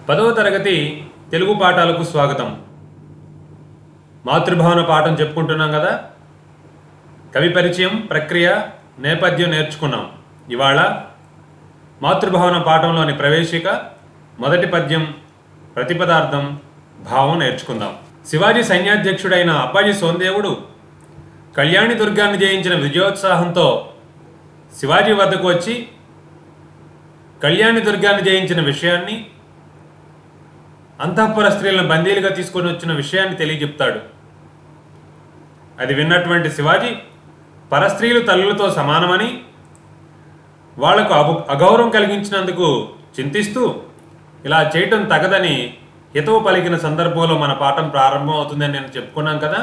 పదవ తరగతి తెలుగు పాఠాలకు స్వాగతం మాతృభావన పాఠం చెప్పుకుంటున్నాం కదా కవి పరిచయం ప్రక్రియ నేపథ్యం నేర్చుకున్నాం ఇవాళ మాతృభావన పాఠంలోని ప్రవేశిక మొదటి పద్యం ప్రతిపదార్థం భావం నేర్చుకుందాం శివాజీ సైన్యాధ్యక్షుడైన అప్పాజీ సోందేవుడు కళ్యాణి దుర్గాన్ని జయించిన విజయోత్సాహంతో శివాజీ వద్దకు వచ్చి కళ్యాణి దుర్గాన్ని జయించిన విషయాన్ని అంతఃపుర స్త్రీలను బందీలుగా తీసుకొని వచ్చిన విషయాన్ని తెలియజెప్తాడు అది విన్నటువంటి శివాజీ పరస్త్రీలు తల్లులతో సమానమని వాళ్లకు అబు అగౌరవం కలిగించినందుకు చింతిస్తూ ఇలా చేయటం తగదని హితవు పలికిన సందర్భంలో మన పాఠం ప్రారంభం అవుతుందని నేను చెప్పుకున్నాం కదా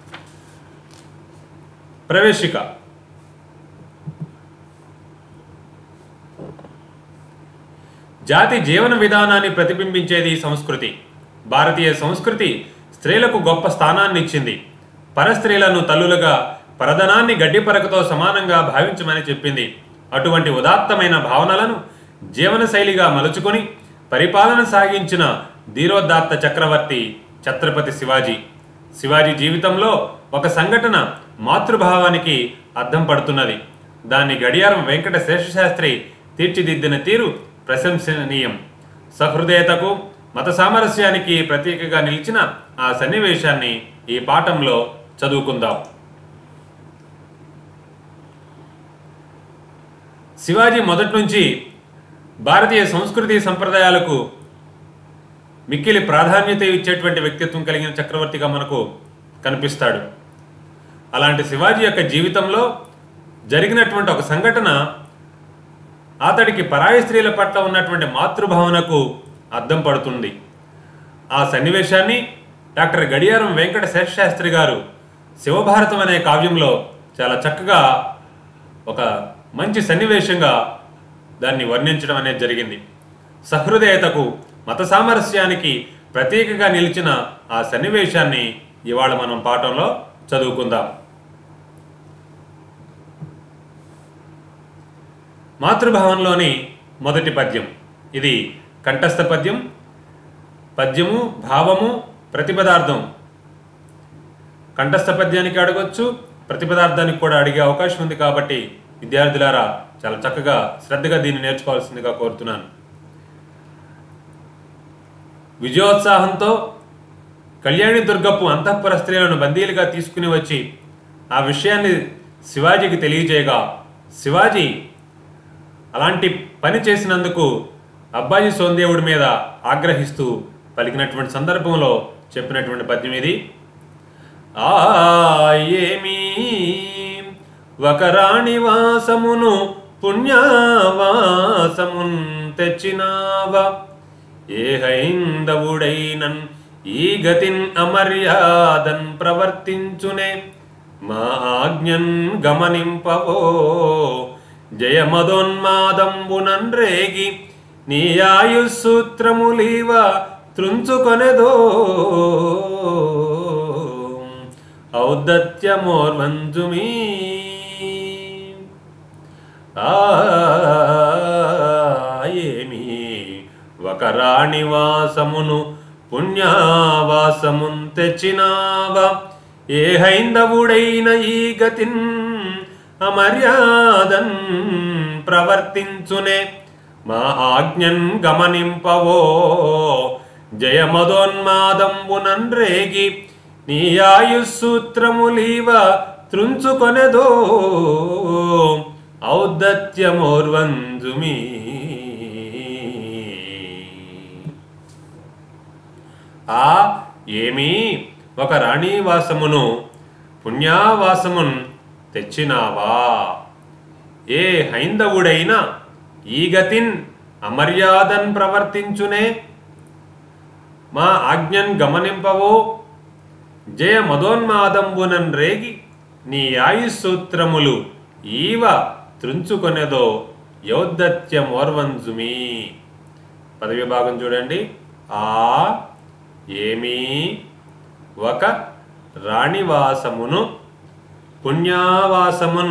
ప్రవేశిక జాతి జీవన విధానాన్ని ప్రతిబింబించేది సంస్కృతి భారతీయ సంస్కృతి స్త్రీలకు గొప్ప స్థానాన్ని ఇచ్చింది పరస్త్రీలను తల్లులుగా పరధనాన్ని గడ్డిపరకతో సమానంగా భావించమని చెప్పింది అటువంటి ఉదాత్తమైన భావనలను జీవనశైలిగా మలుచుకొని పరిపాలన సాగించిన ధీరోదాత్త చక్రవర్తి ఛత్రపతి శివాజీ శివాజీ జీవితంలో ఒక సంఘటన మాతృభావానికి అద్దం పడుతున్నది దాన్ని గడియారం వెంకట శేషశాస్త్రి తీర్చిదిద్దిన తీరు ప్రశంసనీయం సహృదయతకు మత సామరస్యానికి ప్రతీకగా నిలిచిన ఆ సన్నివేశాన్ని ఈ పాఠంలో చదువుకుందాం శివాజీ మొదటి నుంచి భారతీయ సంస్కృతి సంప్రదాయాలకు మిక్కిలి ప్రాధాన్యత ఇచ్చేటువంటి వ్యక్తిత్వం కలిగిన చక్రవర్తిగా మనకు కనిపిస్తాడు అలాంటి శివాజీ యొక్క జీవితంలో జరిగినటువంటి ఒక సంఘటన అతడికి పరాయి స్త్రీల పట్ల ఉన్నటువంటి మాతృభావనకు అద్దం పడుతుంది ఆ సన్నివేశాన్ని డాక్టర్ గడియారం వెంకట శేషశాస్త్రి గారు శివభారతం అనే కావ్యంలో చాలా చక్కగా ఒక మంచి సన్నివేశంగా దాన్ని వర్ణించడం అనేది జరిగింది సహృదయతకు మత సామరస్యానికి ప్రతీకగా నిలిచిన ఆ సన్నివేశాన్ని ఇవాళ మనం పాఠంలో చదువుకుందాం మాతృభావంలోని మొదటి పద్యం ఇది కంఠస్థ పద్యం పద్యము భావము ప్రతిపదార్థం కంఠస్థ పద్యానికి అడగొచ్చు ప్రతిపదార్థానికి కూడా అడిగే అవకాశం ఉంది కాబట్టి విద్యార్థులారా చాలా చక్కగా శ్రద్ధగా దీన్ని నేర్చుకోవాల్సిందిగా కోరుతున్నాను విజయోత్సాహంతో కళ్యాణి దుర్గప్పు అంతఃపుర స్త్రీలను బందీలుగా తీసుకుని వచ్చి ఆ విషయాన్ని శివాజీకి తెలియజేయగా శివాజీ అలాంటి పని చేసినందుకు అబ్బాయి సోందేవుడి మీద ఆగ్రహిస్తూ పలికినటువంటి సందర్భంలో చెప్పినటువంటి పద్యం ఇది ఆ ఏమీ ఒక రాణివాసమును పుణ్యవాసమున్ తెచ్చినావా ఏ హైందవుడైనన్ ఈ గతిన్ అమర్యాదన్ ప్రవర్తించునే మా ఆజ్ఞన్ గమనింపవో జయమదోన్మాదంబునన్ రేగి నీ ఆయుస్సూత్రములీవ త్రుంచుకొనెదో ఔదత్యమోర్వంజుమీ ఆ ఏమి ఒక రాణివాసమును పుణ్యవాసమున్ తెచ్చినావా ఏ హైందవుడైన ఈ గతిన్ అమర్యాదన్ ప్రవర్తించునే మా ఆజ్ఞన్ గమనింపవో జయమదోన్మాదంబునన్ రేగి నీ ఆయుస్సూత్రములీవ త్రుంచుకొనెదో ఔదత్యమోర్వంజుమీ ఆ ఏమీ ఒక రాణీవాసమును పుణ్యావాసమున్ తెచ్చినావా ఏ హైందవుడైన ఈ గతిన్ అమర్యాదన్ ప్రవర్తించునే మా ఆజ్ఞన్ గమనింపవో జయ మదోన్మాదంబునన్ రేగి నీ ఆయుస్సూత్రములు ఈవ త్రుంచుకొనెదో యౌద్దత్యమోర్వంజుమి పదవి భాగం చూడండి ఆ ఏమీ ఒక రాణివాసమును పుణ్యావాసమున్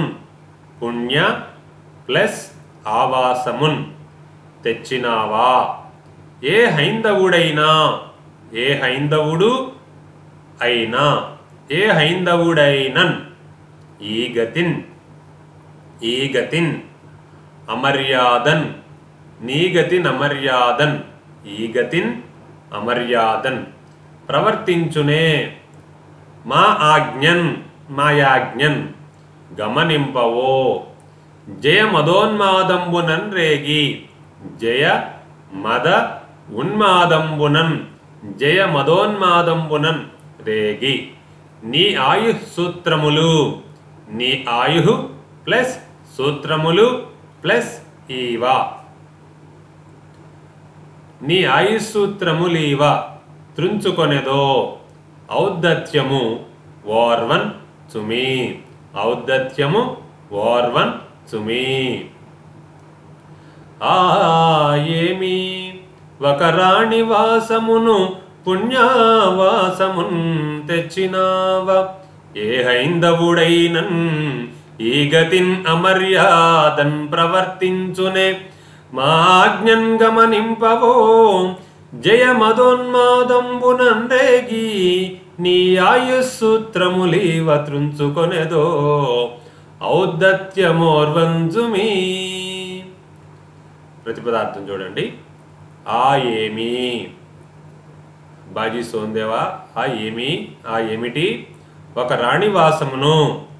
పుణ్య ప్లస్ ఆవాసమున్ తెచ్చినావా ఏ హైందవుడైనా ఏ హైందవుడు అయినా ఏ హైందవుడైనన్ ఈ గతిన్ ఈ గతిన్ అమర్యాదన్ నీ గతిన్ అమర్యాదన్ ఈ గతిన్ అమర్యాదన్ ప్రవర్తించునే మా ఆజ్ఞన్ మాయాజ్ఞన్ గమనింపవో జయ మదోన్మాదంబునన్ రేగి జయ మద ఉన్మాదంబునన్ జయ మదోన్మాదంబునన్ రేగి నీ ఆయు సూత్రములు నీ ఆయు ప్లస్ సూత్రములు ప్లస్ ఈవా నీ ఆయుసూత్రములీవ త్రుంచుకొనెదో ఔద్ధత్యము ఓర్వన్ చుమి ఔద్ధత్యము ఓర్వన్ చుమి ఆ ఏమి ఒక రాణి వాసమును పుణ్యావాసమున్ తెచ్చినావ ఏ హైందవుడైనన్ ఈ గతిన్ అమర్యాదన్ ప్రవర్తించునే మా ఆజ్ఞన్ గమనింపవో జయ మదోన్మాదంబునందేగి నీ ఆయుస్సూత్రములీవ త్రుంచుకొనెదో ఔద్ధత్యమోర్వంజుమీ ప్రతిపదార్థం చూడండి ఆ ఏమి బాజీ సోందేవా ఆ ఏమి ఆ ఏమిటి ఒక రాణివాసమును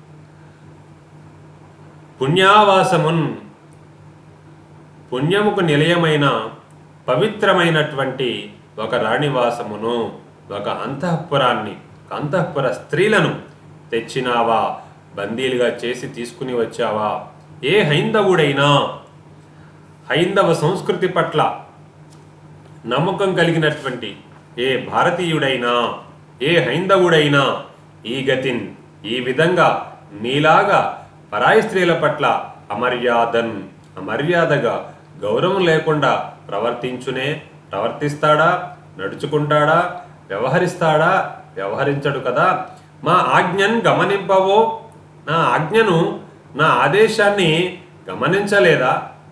పుణ్యావాసమున్ పుణ్యముకు నిలయమైన పవిత్రమైనటువంటి ఒక రాణివాసమును ఒక అంతఃపురాన్ని అంతఃపుర స్త్రీలను తెచ్చినావా బందీలుగా చేసి తీసుకుని వచ్చావా ఏ హైందవుడైనా హైందవ సంస్కృతి పట్ల నమ్మకం కలిగినటువంటి ఏ భారతీయుడైనా ఏ హైందవుడైనా ఈ గతిన్ ఈ విధంగా నీలాగా పరాయి స్త్రీల పట్ల అమర్యాదన్ అమర్యాదగా గౌరవం లేకుండా ప్రవర్తించునే ప్రవర్తిస్తాడా నడుచుకుంటాడా వ్యవహరిస్తాడా వ్యవహరించడు కదా మా ఆజ్ఞను గమనింపవో నా ఆజ్ఞను నా ఆదేశాన్ని గమనించలేదా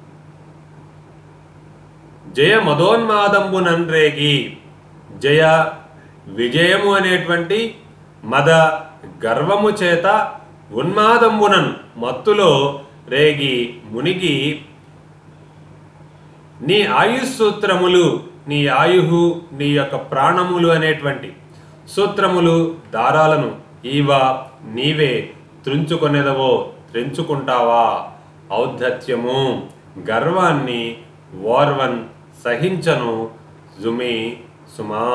జయ మదోన్మాదంబునన్రేగి జయ విజయము అనేటువంటి మద గర్వము చేత ఉన్మాదంబునన్ మత్తులో రేగి మునిగి నీ ఆయుస్సూత్రములు నీ ఆయుహు నీ యొక్క ప్రాణములు అనేటువంటి సూత్రములు దారాలను ఈవా నీవే త్రుంచుకొనేదవో త్రెంచుకుంటావా ఔద్ధత్యము గర్వాన్ని ఓర్వన్ సహించను జుమి సుమా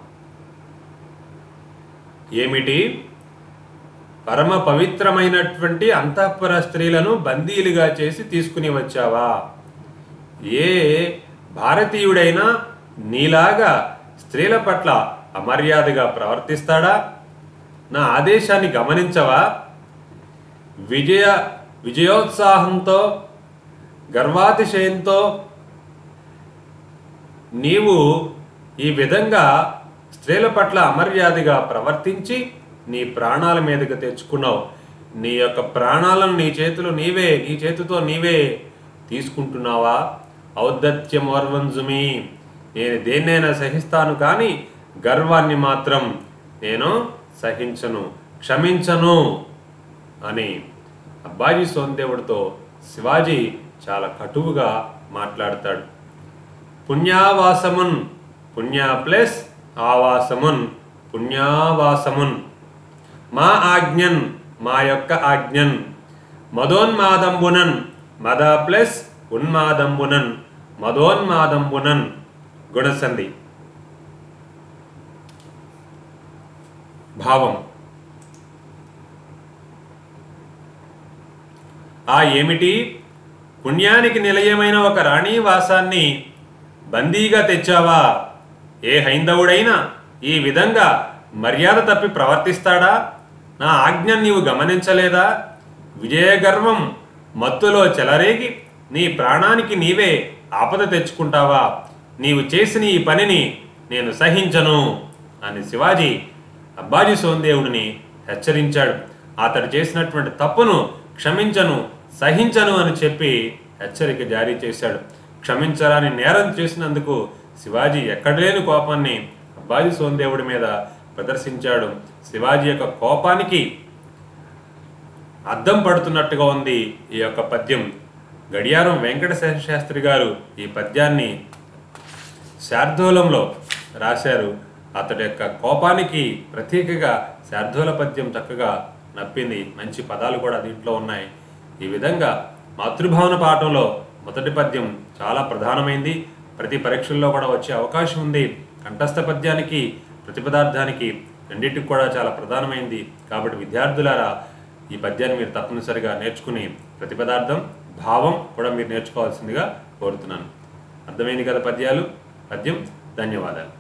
ఏమిటి పరమ పవిత్రమైనటువంటి అంతఃపుర స్త్రీలను బందీలుగా చేసి తీసుకుని వచ్చావా ఏ భారతీయుడైనా నీలాగా స్త్రీల పట్ల అమర్యాదగా ప్రవర్తిస్తాడా నా ఆదేశాన్ని గమనించవా విజయ విజయోత్సాహంతో గర్వాతిశయంతో నీవు ఈ విధంగా స్త్రీల పట్ల అమర్యాదగా ప్రవర్తించి నీ ప్రాణాల మీదకి తెచ్చుకున్నావు నీ యొక్క ప్రాణాలను నీ చేతులు నీవే నీ చేతితో నీవే తీసుకుంటున్నావా ఔద్ధత్యమోర్వంజుమి నేను దేన్నైనా సహిస్తాను కానీ గర్వాన్ని మాత్రం నేను సహించను క్షమించను అని అబ్బాజీ సోందేవుడితో శివాజీ చాలా కటువుగా మాట్లాడతాడు పుణ్యావాసమున్ పుణ్య ప్లస్ ఆవాసమున్ పుణ్యావాసమున్ మా ఆజ్ఞన్ మా యొక్క ఆజ్ఞన్ మదోన్మాదంబునన్ మద ప్లస్ ఉన్మాదంబునన్ మదోన్మాదంబునన్ గుణసంధి భావం ఆ ఏమిటి పుణ్యానికి నిలయమైన ఒక రాణీవాసాన్ని బందీగా తెచ్చావా ఏ హైందవుడైనా ఈ విధంగా మర్యాద తప్పి ప్రవర్తిస్తాడా నా ఆజ్ఞ నీవు గమనించలేదా విజయగర్వం మత్తులో చెలరేగి నీ ప్రాణానికి నీవే ఆపద తెచ్చుకుంటావా నీవు చేసిన ఈ పనిని నేను సహించను అని శివాజీ అబ్బాజీ సోందేవుడిని హెచ్చరించాడు అతడు చేసినటువంటి తప్పును క్షమించను సహించను అని చెప్పి హెచ్చరిక జారీ చేశాడు క్షమించరాని నేరం చేసినందుకు శివాజీ ఎక్కడలేని కోపాన్ని అబ్బాజీ సోందేవుడి మీద ప్రదర్శించాడు శివాజీ యొక్క కోపానికి అద్దం పడుతున్నట్టుగా ఉంది ఈ యొక్క పద్యం గడియారం వెంకట శాస్త్రి గారు ఈ పద్యాన్ని శార్దూలంలో రాశారు అతడి యొక్క కోపానికి ప్రతీకగా శార్దూల పద్యం చక్కగా నప్పింది మంచి పదాలు కూడా దీంట్లో ఉన్నాయి ఈ విధంగా మాతృభావన పాఠంలో మొదటి పద్యం చాలా ప్రధానమైంది ప్రతి పరీక్షల్లో కూడా వచ్చే అవకాశం ఉంది కంఠస్థ పద్యానికి ప్రతిపదార్థానికి రెండింటికి కూడా చాలా ప్రధానమైంది కాబట్టి విద్యార్థులారా ఈ పద్యాన్ని మీరు తప్పనిసరిగా నేర్చుకుని ప్రతిపదార్థం భావం కూడా మీరు నేర్చుకోవాల్సిందిగా కోరుతున్నాను అర్థమైంది కదా పద్యాలు పద్యం ధన్యవాదాలు